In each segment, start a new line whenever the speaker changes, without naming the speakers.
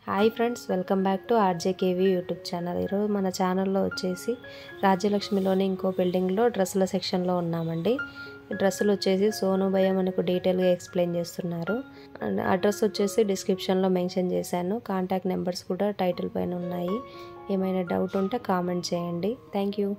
Hi friends welcome back to RJKV YouTube channel ఈరోజు మన ఛానల్లో వచ్చేసి రాజ్యలక్ష్మిలోని ఇంకో బిల్డింగ్లో డ్రెస్సుల సెక్షన్లో ఉన్నామండి ఈ డ్రెస్సులు వచ్చేసి సోను భయ్య మనకు డీటెయిల్గా ఎక్స్ప్లెయిన్ చేస్తున్నారు అండ్ అడ్రస్ వచ్చేసి డిస్క్రిప్షన్లో మెన్షన్ చేశాను కాంటాక్ట్ నెంబర్స్ కూడా టైటిల్ పైన ఉన్నాయి ఏమైనా డౌట్ ఉంటే కామెంట్ చేయండి థ్యాంక్ యూ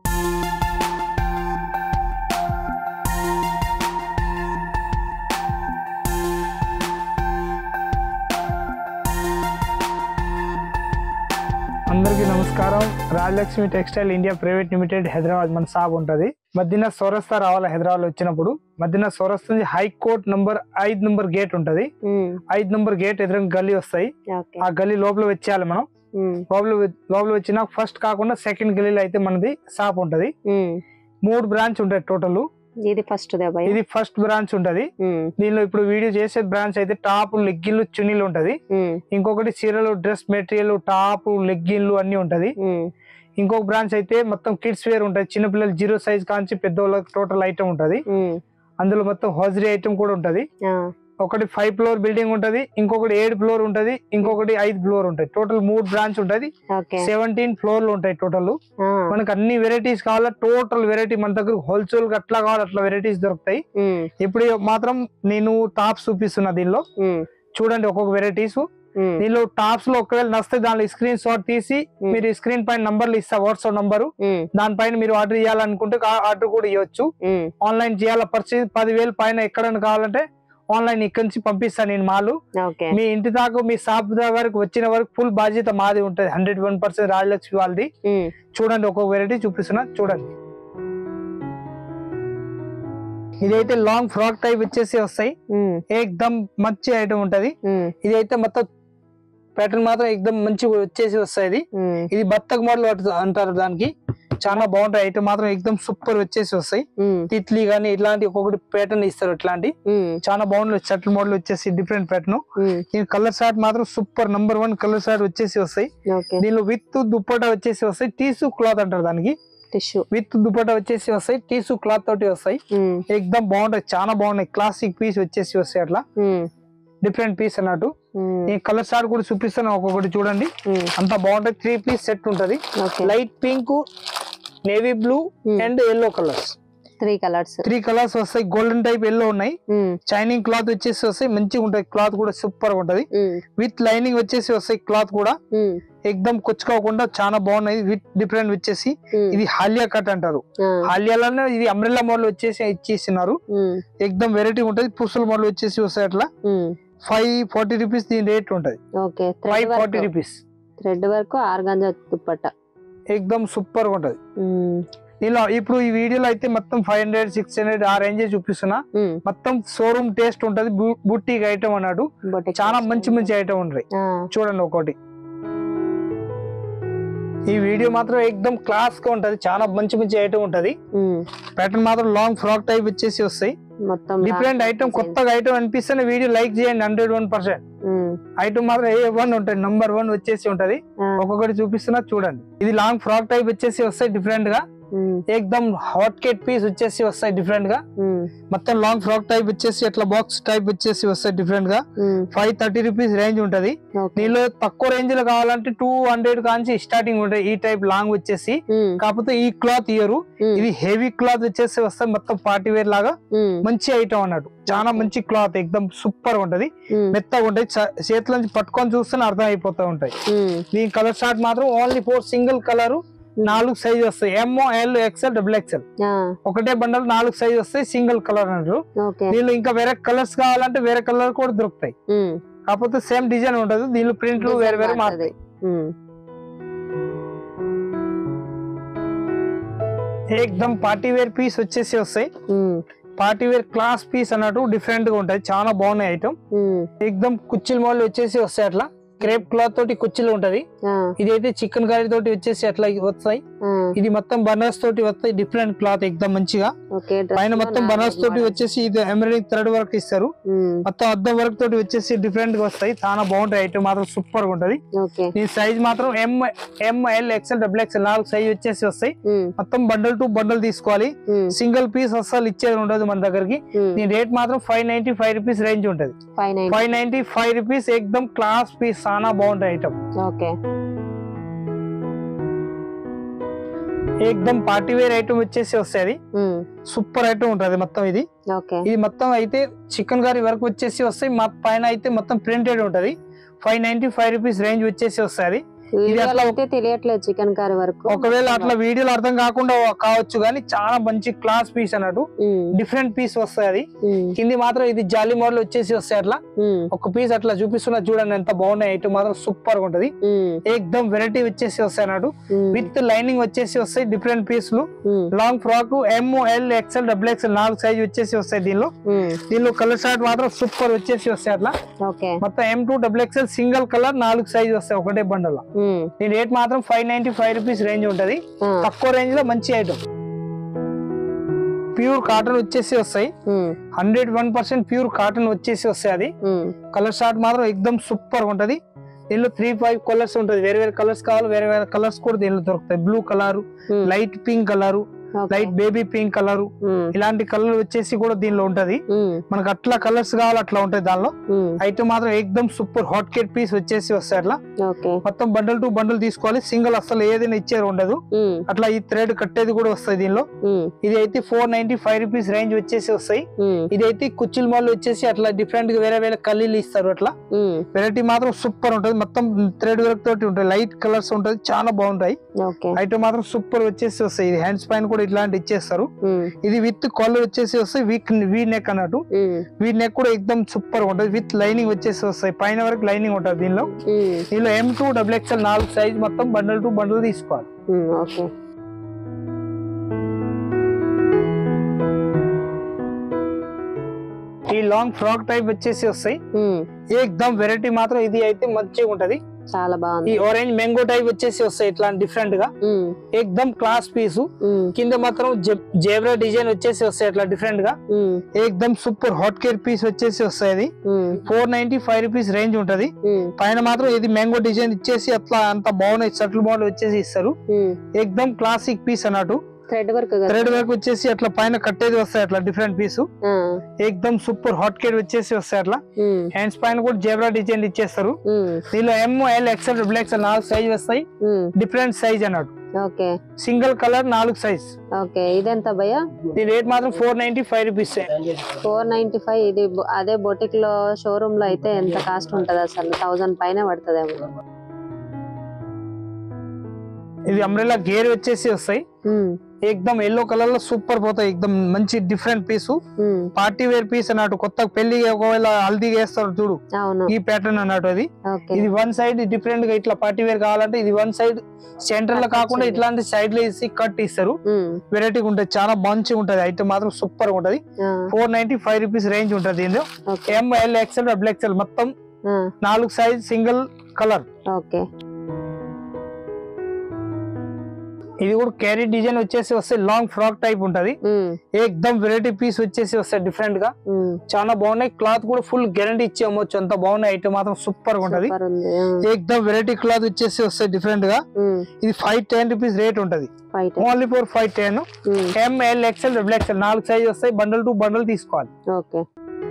అందరికీ నమస్కారం Rajalakshmi textile India private limited Hyderabad మన షాప్ ఉంటది మధ్యన సౌరస్తా రావాలి హైదరాబాద్ వచ్చినప్పుడు మధ్యన సౌరస్తా నుంచి హైకోర్ట్ నంబర్ ఐదు నంబర్ గేట్ ఉంటది ఐదు నంబర్ గేట్ ఎదురుగా గల్లీ వస్తాయి
ఓకే
ఆ గల్లీ లోపల వచ్చేయాలి మనం లోపల వె- లోపల వచ్చిన ఫస్ట్ కాకుండా సెకండ్ గల్లీలో అయితే మనది షాప్ ఉంటది మూడు బ్రాంచ్ ఉంటాయి టోటల్
ఇది ఫస్ట్ దే భయ్య
ఇది ఫస్ట్ బ్రాంచ్ ఉంటది దీనిలో ఇప్పుడు వీడియో చేసే బ్రాంచ్ అయితే టాప్ లెగ్గిన్లు చున్నీలు ఉంటది ఇంకొకటి చీరలు డ్రెస్ మెటీరియల్ టాప్ లెగ్గిన్లు అన్ని ఉంటది ఇంకొక బ్రాంచ్ అయితే మొత్తం కిడ్స్ వేర్ ఉంటది చిన్నపిల్లలు జీరో సైజ్ కాంచి పెద్దవాళ్ళకి టోటల్ ఐటమ్ ఉంటది అందులో మొత్తం హోజరీ ఐటమ్ కూడా ఉంటది ఒకటి ఫైవ్ ఫ్లోర్ బిల్డింగ్ ఉంటది ఇంకొకటి ఏడు ఫ్లోర్ ఉంటది ఇంకొకటి ఐదు ఫ్లోర్ ఉంటది టోటల్ మూడు బ్రాంచ్ ఉంటది
ఓకే
సెవెంటీన్ ఫ్లోర్లు ఉంటాయి టోటల్ మనకు అన్ని వెరైటీస్ కావాలా టోటల్ వెరైటీ మన దగ్గర హోల్సేల్ అట్లా కావాలి అట్లా వెరైటీస్ దొరుకుతాయి ఇప్పుడు మాత్రం నేను టాప్స్ చూపిస్తున్నా దీనిలో చూడండి ఒక్కొక్క వెరైటీస్ దీనిలో టాప్స్ లో ఒకవేళ నస్తే దానిలో స్క్రీన్ షాట్ తీసి మీరు స్క్రీన్ పైన నంబర్లు ఇస్తా వాట్సాప్ నంబరు దానిపైన మీరు ఆర్డర్ చేయాలనుకుంటే ఆర్డర్ కూడా ఇవ్వచ్చు ఆన్లైన్ చేయాల పర్చేజ్ పదివేలు పైన ఎక్కడైనా కావాలంటే ఆన్లైన్ ఇక్కడి నుంచి పంపిస్తాను నేను మాలు
ఓకే
మీ ఇంటి దాకా మీ షాప్ వరకు వచ్చిన వరకు ఫుల్ బాధ్యత మాది ఉంటది హండ్రెడ్ వన్ పర్సెంట్ రాజలక్ష్మి వాళ్ళది చూడండి ఒక్కొక్క వెరైటీ చూపిస్తున్నా చూడండి ఇదైతే లాంగ్ ఫ్రాక్ టైప్ వచ్చేసి వస్తాయి ఏకదమ్ మంచి ఐటమ్ ఉంటది ఇదైతే మొత్తం ప్యాటర్న్ మాత్రం ఏకదమ్ మంచి వచ్చేసి వస్తాయి ఇది ఇది బత్తక్ మోడల్ అంటారు దానికి చాలా బాగుంటాయి ఐటమ్ మాత్రం ఏకదమ్ సూపర్ వచ్చేసి వస్తాయి తిత్లీ గానీ ఇట్లాంటి ఒక్కొక్కటి ప్యాటర్న్ ఇస్తారు ఇట్లాంటి చాలా బాగుంది షర్ట్ మోడల్ వచ్చేసి డిఫరెంట్ ప్యాటర్న్ ఈ కలర్ షార్ట్ మాత్రం super number one colour short వచ్చేసి వస్తాయి
ఓకే
దీనిలో విత్ దుప్పటా వచ్చేసి వస్తాయి టీసు క్లాత్ అంటారు దానికి
టిష్యూ
విత్ దుపట్టా వచ్చేసి వస్తాయి టీసు క్లాత్ తోటి వస్తాయి ఎక్దమ్ బాగుంటాయి చాలా బాగున్నాయి క్లాసిక్ పీస్ వచ్చేసి వస్తాయి అట్లా డిఫరెంట్ పీస్ అన్నట్టు ఈ కలర్ షార్ట్ కూడా చూపిస్తాను ఒక్కొక్కటి చూడండి అంత బాగుంటాయి త్రీ పీస్ సెట్ ఉంటది
okay
light pink navy blue and yellow colours
three colours
three colours వస్తాయి గోల్డెన్ టైప్ ఎల్లో ఉన్నాయి షైనింగ్ క్లాత్ వచ్చేసి వస్తాయి మంచిగా ఉంటాయి క్లాత్ కూడా సూపర్ ఉంటది విత్ లైనింగ్ వచ్చేసి వస్తాయి క్లాత్ కూడా ఎక్దమ్ కొచ్చుకోకుండా చాలా బాగున్నాయి విత్ డిఫరెంట్ వచ్చేసి ఇది హాలియా కట్ అంటారు హాలియాలోనే ఇది అంబ్రెల్లా మోడల్ వచ్చేసి ఇచ్చేస్తున్నారు ఎక్దమ్ వెరైటీ ఉంటది పుసుల మోడల్ వచ్చేసి వస్తాయి అట్లా ఫైవ్ ఫార్టీ రూపీస్ దీని రేట్ ఉంటది
okay
five
thread
forty
work
rupees
thread work organza dupatta
ఎక్దమ్ సూపర్ ఉంటది ఇలా ఇప్పుడు ఈ వీడియోలో అయితే మొత్తం ఫైవ్ హండ్రెడ్ సిక్స్ హండ్రెడ్ ఆ రేంజ్ చూపిస్తున్నా మొత్తం షోరూమ్ టేస్ట్ ఉంటది బుట్టిక్ ఐటమ్ అన్నాడు చాలా మంచి మంచి ఐటమ్ ఉంటాయి చూడండి ఒకటి ఈ వీడియో మాత్రం ఎక్దమ్ క్లాస్ గా ఉంటది చాలా మంచి మంచి ఐటమ్ ఉంటది ప్యాటర్న్ మాత్రం లాంగ్ ఫ్రాక్ టైప్ వచ్చేసి వస్తాయి
మొత్తం
డిఫరెంట్ ఐటమ్ కొత్తగా ఐటమ్ అనిపిస్తే వీడియో లైక్ చేయండి హండ్రెడ్ వన్ పర్సెంట్ ఐటమ్ మాత్రం ఏ వన్ ఉంటాయి నంబర్ వన్ వచ్చేసి ఉంటది ఒక్కొక్కటి చూపిస్తున్నా చూడండి ఇది లాంగ్ ఫ్రాక్ టైప్ వచ్చేసి వస్తాయి డిఫరెంట్ గా ఎక్దమ్ హాట్ కేట్ పీస్ వచ్చేసి వస్తాయి డిఫరెంట్ గా మొత్తం లాంగ్ ఫ్రాక్ టైప్ వచ్చేసి అట్లా బాక్స్ టైప్ వచ్చేసి వస్తాయి డిఫరెంట్ గా ఫైవ్ థర్టీ రూపీస్ రేంజ్ ఉంటది దీనిలో తక్కువ రేంజ్ లో కావాలంటే టూ హండ్రెడ్ కాంచి స్టార్టింగ్ ఉంటాయి ఈ టైప్ లాంగ్ వచ్చేసి కాకపోతే ఈ క్లాత్ ఇయరు ఇది హెవీ క్లాత్ వచ్చేసి వస్తాయి మొత్తం పార్టీ వేర్ లాగా మంచి ఐటమ్ అన్నట్టు చాలా మంచి క్లాత్ ఎక్దమ్ సూపర్ ఉంటది మెత్తగా ఉంటాయి చ- చేతుల నుంచి పట్టుకొని చూస్తేనే అర్థం అయిపోతూ ఉంటాయి దీని కలర్ షార్ట్ మాత్రం ఓన్లీ ఫోర్ సింగిల్ కలర్ నాలుగు సైజ్ వస్తాయి M L XL double XL ఒకటే బండల్ నాలుగు సైజ్ వస్తాయి సింగిల్ కలర్ అన్నారు
ఓకే
దీనిలో ఇంకా వేరే కలర్స్ కావాలంటే వేరే కలర్ కూడా దొరుకుతాయి కాకపోతే సేమ్ డిజైన్ ఉండదు దీనిలో ప్రింట్లు వేరే వేరే మారుతాయి ఏకదమ్ పార్టీ వేర్ పీస్ వచ్చేసి వస్తాయి పార్టీ వేర్ క్లాస్ పీస్ అన్నట్టు డిఫరెంట్ గా ఉంటాయి చాలా బాగున్నాయి ఐటమ్ ఏకదమ్ కుర్చీల మోడల్ వచ్చేసి వస్తాయి అట్లా క్రేప్ క్లాత్ తోటి కుర్చీలు ఉంటది ఇదైతే చికెన్ కర్రీ తోటి వచ్చేసి అట్లా వస్తాయి ఇది మొత్తం బనారస్ తోటి వస్తాయి డిఫరెంట్ క్లాత్ ఎక్దమ్ మంచిగా
ఓకే
పైన మొత్తం బనారస్ తోటి వచ్చేసి ఇది ఎంబ్రాయిడింగ్ థ్రెడ్ వర్క్ ఇస్తారు మొత్తం అద్దం వర్క్ తోటి వచ్చేసి డిఫరెంట్ గా వస్తాయి చాలా బాగుంటాయి ఐటమ్ మాత్రం సూపర్ గా ఉంటది
ఓకే
దీని సైజ్ మాత్రం M M L XL double XL నాలుగు సైజ్ వచ్చేసి వస్తాయి మొత్తం బండల్ టు బండల్ తీసుకోవాలి సింగిల్ పీస్ అస్సలు ఇచ్చేది ఉండదు మన దగ్గరికి దీని రేట్ మాత్రం five ninety five rupees range ఉంటది
five nine
five ninety five rupees ఎక్దమ్ క్లాస్ పీస్ చాలా బాగుంటాయి ఐటమ్
ఓకే
ఎక్దమ్ పార్టీ వేర్ ఐటమ్ వచ్చేసి వస్తాయి సూపర్ ఐటమ్ ఉంటది మొత్తం ఇది
ఓకే
ఇది మొత్తం అయితే చికెన్ కర్రీ వరకు వచ్చేసి వస్తాయి మా పైన అయితే మొత్తం ప్రింటెడ్ ఉంటది five ninety five rupees range వచ్చేసి వస్తుంది
వీడియోలో
అట్లా-
అయితే తెలియట్లేదు చికెన్ కర్రీ వరకు
ఒకవేళ అట్లా వీడియోలో అర్థం కాకుండా కావచ్చు కానీ చాలా మంచి క్లాస్ పీస్ అన్నట్టు డిఫరెంట్ పీస్ వస్తాయి అది కింది మాత్రం ఇది జాలీ మోడల్ వచ్చేసి వస్తాయి అట్లా ఒక పీస్ అట్లా చూపిస్తున్నా చూడండి ఎంత బాగున్నాయి ఐటమ్ మాత్రం సూపర్ గా ఉంటది ఎక్దమ్ వెరైటీ వచ్చేసి వస్తాయి అన్నట్టు విత్ లైనింగ్ వచ్చేసి వస్తాయి డిఫరెంట్ పీస్లు long frock M L XL double XL నాలుగు సైజ్ వచ్చేసి వస్తాయి దీనిలో దీనిలో కలర్ షార్ట్ మాత్రం సూపర్ వచ్చేసి వస్తాయి అట్లా
ఓకే
మొత్తం M to double XL single colour నాలుగు సైజ్ వస్తాయి ఒకటే బండల్ దీని రేట్ మాత్రం five ninety five rupees range ఉంటది తక్కువ రేంజ్ లో మంచి ఐటమ్ ప్యూర్ కాటన్ వచ్చేసి వస్తాయి hundred one percent pure cotton వచ్చేసి వస్తాయి అది కలర్ షార్ట్ మాత్రం ఎక్దమ్ సూపర్ ఉంటది దీనిలో త్రీ ఫైవ్ కలర్స్ ఉంటది వేరే వేరే కలర్స్ కావాలి వేరే వేరే కలర్స్ కూడా దీనిలో దొరుకుతాయి blue colour light pink colour light baby pink colour ఇలాంటి కలర్ వచ్చేసి కూడా దీనిలో ఉంటది మనకు అట్లా కలర్స్ కావాలి అట్లా ఉంటాయి దానిలో ఐటమ్ మాత్రం ఎక్దమ్ సూపర్ హాట్ కేట్ పీస్ వచ్చేసి వస్తాయి అట్లా
ఓకే
మొత్తం బండల్ టు బండల్ తీసుకోవాలి సింగిల్ అసలు ఏదైనా ఇచ్చేది ఉండదు అట్లా ఈ థ్రెడ్ కట్టేది కూడా వస్తాయి దీనిలో ఇది అయితే four ninety five rupees range వచ్చేసి వస్తాయి ఇది అయితే కుచ్చిల్ మాల్ వచ్చేసి అట్లా డిఫరెంట్ గా వేరే వేరే కల్లీలు ఇస్తారు అట్లా వెరైటీ మాత్రం సూపర్ ఉంటది మొత్తం థ్రెడ్ వర్క్ తోటి ఉంటాయి లైట్ కలర్స్ ఉంటది చాలా బాగుంటాయి
ఓకే
ఐటమ్ మాత్రం సూపర్ వచ్చేసి వస్తాయి ఇది హ్యాండ్స్ పైన కూడా ఇట్లాంటి ఇచ్చేస్తారు ఇది విత్ కాలర్ వచ్చేసి వస్తాయి వీక్ వీ నెక్ అన్నట్టు వీ నెక్ కూడా ఎక్దమ్ సూపర్ ఉంటది విత్ లైనింగ్ వచ్చేసి వస్తాయి పైన వరకు లైనింగ్ ఉంటది దీనిలో దీనిలో ఎం టూ డబుల్ ఎక్స్ఎల్ నాలుగు సైజ్ మొత్తం బండల్ టు బండల్ తీసుకోవాలి
ఓకే
ఈ లాంగ్ ఫ్రాక్ టైప్ వచ్చేసి వస్తాయి ఎక్దమ్ వెరైటీ మాత్రం ఇది అయితే మంచిగా ఉంటది
చాలా
ఈ
బాగుంది
ఆరెంజ్ మ్యాంగో టైప్ వచ్చేసి వస్తాయి ఇట్లా డిఫరెంట్ గా ఎక్దమ్ క్లాస్ పీసు కింద మాత్రం జేబ్రా డిజైన్ వచ్చేసి వస్తాయి అట్లా డిఫరెంట్ గా ఎక్దమ్ సూపర్ హాట్ కేర్ పీస్ వచ్చేసి వస్తాయి అది four ninety five rupees range ఉంటది పైన మాత్రం ఇది మ్యాంగో డిజైన్ ఇచ్చేసి అట్లా అంత బాగున్నాయి షటిల్ మోడల్ వచ్చేసి ఇస్తారు ఎక్దమ్ క్లాసిక్ పీస్ అన్నట్టు
థ్రెడ్ వర్క్
థ్రెడ్ వర్క్ వచ్చేసి అట్లా పైన కట్టేది వస్తాయి అట్లా డిఫరెంట్ పీస్ ఎక్దమ్ సూపర్ హాట్ కేర్ వచ్చేసి వస్తాయి అట్లా హ్యాండ్స్ పైన కూడా జేబ్రా డిజైన్ ఇచ్చేస్తారు దీనిలో M L XL double XL నాలుగు సైజ్ వస్తాయి డిఫరెంట్ సైజ్ అన్నట్టు
ఓకే
సింగిల్ కలర్ నాలుగు సైజ్
ఓకే ఇదెంత భయ్యా
దీని రేట్ మాత్రం four ninety five rupees
four ninety five ఇది బొ- అదే బొటిక్ లో షోరూమ్ లో అయితే ఎంత కాస్ట్ ఉంటది అసలు థౌసండ్ పైన పడుతుందేమో
ఇది అంబ్రెల్లా గేర్ వచ్చేసి వస్తాయి ఎక్దమ్ ఎల్లో కలర్ లో సూపర్ పోతాయి ఎక్దమ్ మంచి different piece party wear piece అన్నట్టు కొత్త పెళ్లి ఒకవేళ హల్దీ వేస్తారు చూడు
అవును
ఈ ప్యాటర్న్ అన్నట్టు అది
ఓకే
ఇది వన్ సైడ్ డిఫరెంట్ గా ఇట్లా పార్టీ వేర్ కావాలంటే ఇది వన్ సైడ్ సెంటర్ లో కాకుండా ఇట్లాంటి సైడ్ లో ఇసి కట్ ఇస్తారు వెరైటీగా ఉంటది చాలా మంచిగా ఉంటది ఐటమ్ మాత్రం సూపర్ ఉంటది four ninety five rupees range ఉంటది దీనిలో
okay
M L XL double XL మొత్తం నాలుగు సైజ్ సింగిల్ కలర్
ఓకే
ఇది కూడా క్యారీ డిజైన్ వచ్చేసి వస్తే లాంగ్ ఫ్రాక్ టైప్ ఉంటది ఎక్దమ్ వెరైటీ పీస్ వచ్చేసి వస్తాయి డిఫరెంట్ గా చాలా బాగున్నాయి క్లాత్ కూడా ఫుల్ గ్యారంటీ ఇచ్చి అమ్మొచ్చు అంత బాగున్నాయి ఐటమ్ మాత్రం సూపర్ గా ఉంటది
సూపర్ ఉంది
ఎక్దమ్ వెరైటీ క్లాత్ వచ్చేసి వస్తాయి డిఫరెంట్ గా ఇది ఫైవ్ టెన్ రూపీస్ రేట్ ఉంటది
ఫైట్
only four five ten M L XL double XL నాలుగు సైజ్ వస్తాయి బండల్ టు బండల్ తీసుకోవాలి
ఓకే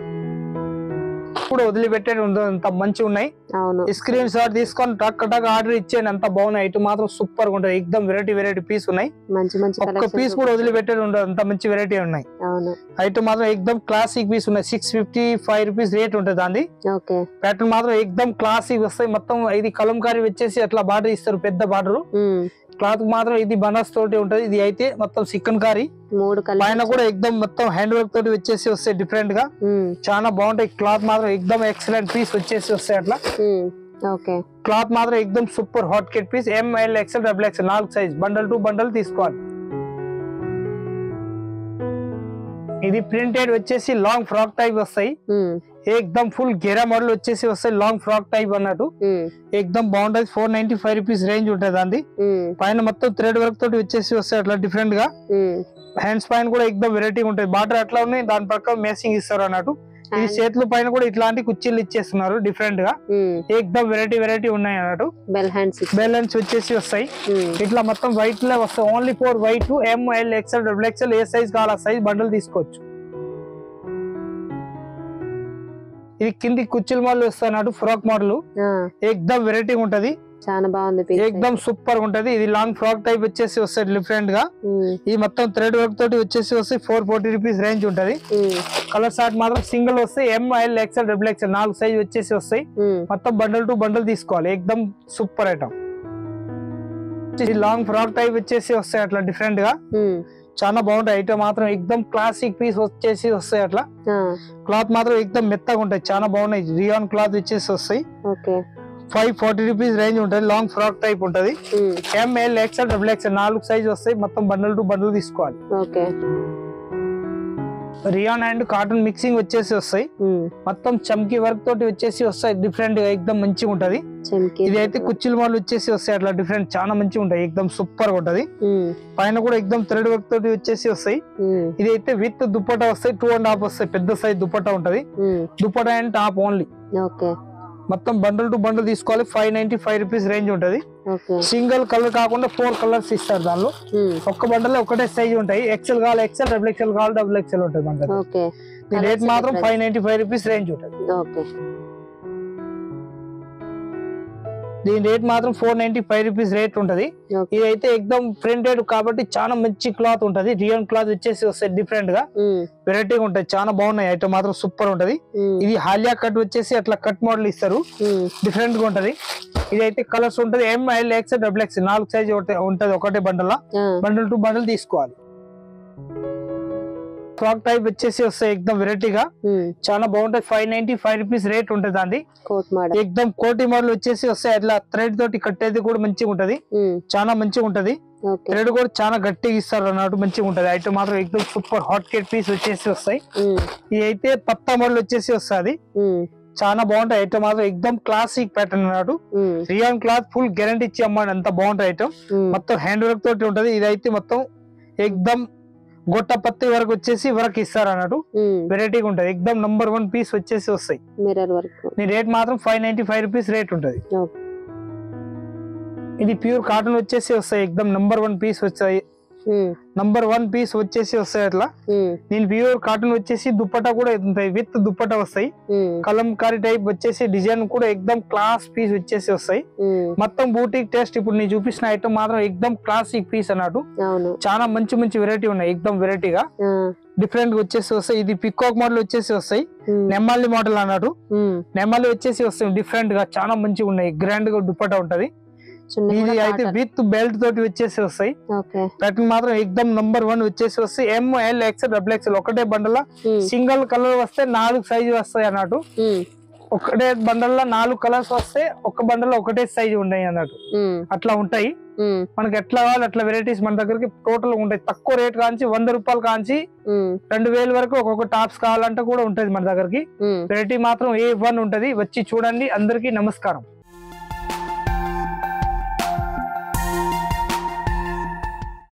కూడా వదిలిపెట్టేది ఉండదు అంత మంచిగా ఉన్నాయి
అవును
స్క్రీన్ షాట్ తీసుకొని టక్ టక్ ఆర్డర్ ఇచ్చేయండి అంత బాగున్నాయి ఐటమ్ మాత్రం సూపర్ గా ఉంటది ఎక్దమ్ వెరైటీ వెరైటీ పీస్ ఉన్నాయి
మంచి మంచి
ఒక్క
collections
పీస్ కూడా వదిలిపెట్టేది ఉండదు అంత మంచి వెరైటీ ఉన్నాయి
అవును
ఐటమ్ మాత్రం ఎక్దమ్ క్లాసిక్ పీస్ ఉన్నాయి six fifty five rupees rate ఉంటుంది అంది
ఓకే
ప్యాటర్న్ మాత్రం ఎక్దమ్ క్లాసిక్ వస్తాయి మొత్తం ఇది కలంకారీ వచ్చేసి అట్లా బార్డర్ ఇస్తారు పెద్ద బార్డర్ క్లాత్ మాత్రం ఇది బనాస్ తోటి ఉంటది ఇది అయితే మొత్తం చికెన్ కారీ
మూడు
పైన
కలర్
కూడా ఎక్దమ్ మొత్తం హ్యాండ్ వర్క్ తోటి వచ్చేసి వస్తాయి డిఫరెంట్ గా చాలా బాగుంటాయి క్లాత్ మాత్రం ఎక్దమ్ ఎక్సలెంట్ పీస్ వచ్చేసి వస్తాయి అట్లా
ఓకే
క్లాత్ మాత్రం ఎక్దమ్ super hot cake piece M L XL double XL నాలుగు సైజ్ బండల్ టు బండల్ తీసుకోవాలి ఇది ప్రింటెడ్ వచ్చేసి లాంగ్ ఫ్రాక్ టైప్ వస్తాయి
ఉమ్,
ఏకదమ్ ఫుల్ గెరా మోడల్ వచ్చేసి వస్తాయి లాంగ్ ఫ్రాక్ టైప్ అన్నట్టు
ఉమ్,
ఏకదమ్ బాగుంటది four ninety five rupees range ఉంటుంది అంది
ఉమ్,
పైన మొత్తం థ్రెడ్ వర్క్ తోటి వచ్చేసి వస్తాయి అట్లా డిఫరెంట్ గా
ఉమ్.
హ్యాండ్స్ పైన కూడా ఎక్దమ్ వెరైటీ ఉంటుంది బార్డర్ అట్లా ఉన్నాయి దాని ప్రకారం మేసింగ్ ఇస్తారు అన్నట్టు ఇది
And-
చేతుల పైన కూడా ఇట్లాంటి కుర్చీలు ఇచ్చేస్తున్నారు డిఫరెంట్ గా
ఉమ్,
ఏకదమ్ వెరైటీ వెరైటీ ఉన్నాయి అన్నట్టు
బెల్ హ్యాండ్స్ ఇచ్చి-
బ్యాలెన్స్ వచ్చేసి వస్తాయి
ఉమ్,
ఇట్లా మొత్తం వైట్ లో వస్తాయి only four white M L XL double XL ఏ సైజ్ కావాలి ఆ సైజ్ బండల్ తీసుకోవచ్చు ఇది కింది కుర్చీల మోడల్ వస్తాయి ఫ్రాక్ మోడల్
ఆ,
ఏకదమ్ వెరైటీ ఉంటది
చాలా బాగుంది piece.
ఏకదమ్ సూపర్ ఉంటది ఇది లాంగ్ ఫ్రాక్ టైప్ వచ్చేసి వస్తాయి డిఫరెంట్ గా
ఉమ్,
ఈ మొత్తం థ్రెడ్ వర్క్ తోటి వచ్చేసి వస్తాయి ఫోర్ ఫార్టీ రూపీస్ రేంజ్ ఉంటది
ఉమ్,
కలర్ షార్ట్ మాత్రం సింగిల్ వస్తాయి M L XL double XL నాలుగు సైజ్ వచ్చేసి వస్తాయి
ఉమ్,
మొత్తం బండల్ టు బండల్ తీసుకోవాలి ఏకదమ్ సూపర్ ఐటమ్ ఇది లాంగ్ ఫ్రాక్ టైప్ వచ్చేసి వస్తాయి అట్లా డిఫరెంట్ గా
ఉమ్,
చాలా బాగుంటాయి ఐటమ్ మాత్రం ఎక్దమ్ క్లాసిక్ పీస్ వచ్చేసి వస్తాయి అట్లా
ఆ,
క్లాత్ మాత్రం ఎక్దమ్ మెత్తగా ఉంటాయి చాలా బాగున్నాయి రియాన్ క్లాత్ వచ్చేసి వస్తాయి
okay
five forty rupees range ఉంటుంది లాంగ్ ఫ్రాక్ టైప్ ఉంటది
um,
M L XL double XL నాలుగు సైజ్ వస్తాయి మొత్తం బండల్ టు బండల్ తీసుకోవాలి
okay
rayon and cotton mixing వచ్చేసి వస్తాయి
ఉమ్,
మొత్తం చమ్కీ వర్క్ తోటి వచ్చేసి వస్తాయి డిఫరెంట్ గా ఎక్దమ్ మంచిగా ఉంటది
చెంకి
ఇది అయితే కుర్చీల మోడల్ వచ్చేసి వస్తాయి అట్లా డిఫరెంట్ చాలా మంచిగా ఉంటాయి ఎక్దమ్ సూపర్ గా ఉంటది
ఉమ్,
పైన కూడా ఎక్దమ్ థ్రెడ్ వర్క్ తోటి వచ్చేసి వస్తాయి
ఉమ్,
ఇది అయితే విత్ దుప్పటా వస్తాయి టూ అండ్ హాఫ్ వస్తాయి పెద్ద సైజ్ దుప్పటా ఉంటది
um,
dupatta and top only
okay
మొత్తం బండల్ టు బండల్ తీసుకోవాలి five ninety five rupees range ఉంటది
ఓకే
సింగిల్ కలర్ కాకుండా ఫోర్ కలర్స్ ఇస్తారు దానిలో
ఉమ్,
ఒక్క బండల్ ఒకటే సైజ్ ఉంటాయి ఎక్సెల్ కావాలి ఎక్సెల్ డబుల్ ఎక్సెల్ కావాలి డబుల్ ఎక్సెల్ ఉంటుంది బండల్
ఓకే
రేట్
Colours
మాత్రం
difference.
Five ninety five rupees range ఉంటుంది
ఓకే
దీని రేట్ మాత్రం four ninety five rupees rate ఉంటది
ఓకే
ఇది అయితే ఎక్దమ్ ప్రింటెడ్ కాబట్టి చాలా మంచి క్లాత్ ఉంటది రియల్ క్లాత్ వచ్చేసి వస్తాయి డిఫరెంట్ గా
ఉమ్,
వెరైటీగా ఉంటాయి చాలా బాగున్నాయి ఐటమ్ మాత్రం సూపర్ ఉంటది
ఉమ్,
ఇది హాలియా కట్ వచ్చేసి అట్లా కట్ మోడల్ ఇస్తారు
ఉమ్,
డిఫరెంట్ గా ఉంటది ఇది అయితే కలర్స్ ఉంటది M L X double X నాలుగు సైజ్ ఉంటది ఒకటే బండల్
ఆ,
బండల్ టు బండల్ తీసుకోవాలి ఫ్రాక్ టైప్ వచ్చేసి వస్తాయి ఎక్దమ్ వెరైటీగా
ఉమ్,
చాలా బాగుంటది five ninety five rupees rate ఉంటది అండి
కోట్ మోడల్
ఎక్దమ్ కోటి మోడల్ వచ్చేసి వస్తాయి అట్లా థ్రెడ్ తోటి కట్టేది కూడా మంచిగా ఉంటది
ఉమ్,
చాలా మంచిగా ఉంటది
ఓకే
థ్రెడ్ కూడా చాలా గట్టిగా ఇస్తారు అన్నట్టు మంచిగా ఉంటది ఐటమ్ మాత్రం ఎక్దమ్ సూపర్ హాట్ కేట్ పీస్ వచ్చేసి వస్తాయి
ఉమ్,
ఇది అయితే పత్తా మోడల్ వచ్చేసి వస్తుంది
ఉమ్,
చాలా బాగుంటాయి ఐటమ్ మాత్రం ఎక్దమ్ క్లాసిక్ ప్యాటర్న్ అన్నట్టు
um,
rayon cloth full guarantee ఇచ్చి అమ్మాడు అంత బాగుంటాయి ఐటమ్
ఉమ్,
మొత్తం హ్యాండ్ వర్క్ తోటి ఉంటది ఇదైతే మొత్తం ఎక్దమ్ గొట్ట పత్తి వరకు వచ్చేసి వర్క్ ఇస్తారు అన్నట్టు
ఉమ్,
వెరైటీగా ఉంటది ఎక్దమ్ నంబర్ వన్ పీస్ వచ్చేసి వస్తాయి
మిర్రర్ వర్క్
నీ రేట్ మాత్రం five ninety five rupees rate ఉంటది
ఓకే.
ఇది ప్యూర్ కాటన్ వచ్చేసి వస్తాయి ఎక్దమ్ నంబర్ వన్ పీస్ వచ్చాయి
ఉమ్,
నంబర్ వన్ పీస్ వచ్చేసి వస్తాయి అట్లా
ఉమ్,
దీని ప్యూర్ కాటన్ వచ్చేసి దుప్పటా కూడా ఉంటాయి విత్ దుప్పటా వస్తాయి
ఉమ్,
కలంకారీ టైప్ వచ్చేసి డిజైన్ కూడా ఎక్దమ్ క్లాస్ పీస్ వచ్చేసి వస్తాయి
ఉమ్,
మొత్తం బూటిక్ టేస్ట్ ఇప్పుడు నేను చూపించిన ఐటమ్ మాత్రం ఎక్దమ్ క్లాసిక్ పీస్ అన్నట్టు
అవును
చాలా మంచి మంచి వెరైటీ ఉన్నాయి ఎక్దమ్ వెరైటీగా
ఆ,
డిఫరెంట్ గా వచ్చేసి వస్తాయి ఇది పికాక్ మోడల్ వచ్చేసి వస్తాయి
ఉమ్,
నెమ్మాలి మోడల్ అన్నట్టు
ఉమ్,
నెమ్మాలి వచ్చేసి వస్తాయి డిఫరెంట్ గా చాలా మంచిగా ఉన్నాయి గ్రాండ్ గా దుప్పటా ఉంటది
చున్నీ
ఇది
కూడా
అయితే
cotton.
విత్ బెల్ట్ తోటి వచ్చేసి వస్తాయి
ఓకే
ప్యాటర్న్ మాత్రం ఎక్దమ్ నంబర్ వన్ వచ్చేసి వస్తాయి M L XL double XL ఒకటే బండల
ఉమ్,
సింగిల్ కలర్ వస్తే నాలుగు సైజు వస్తాయి అన్నట్టు
ఉమ్,
ఒకటే బండల్లో నాలుగు కలర్స్ వస్తే ఒక బండల్లో ఒకటే సైజు ఉన్నాయి అన్నట్టు
ఉమ్,
అట్లా ఉంటాయి
ఉమ్,
మనకి ఎట్లా కావాలి అట్లా వెరైటీస్ మన దగ్గరికి టోటల్ ఉంటాయి తక్కువ రేట్ కాంచి వంద రూపాయలు కాంచి
ఉమ్,
రెండు వేల వరకు ఒక్కొక్క టాప్స్ కావాలంటే కూడా ఉంటది మన దగ్గరికి
ఉమ్.
వెరైటీ మాత్రం ఏ వన్ ఉంటది వచ్చి చూడండి అందరికీ నమస్కారం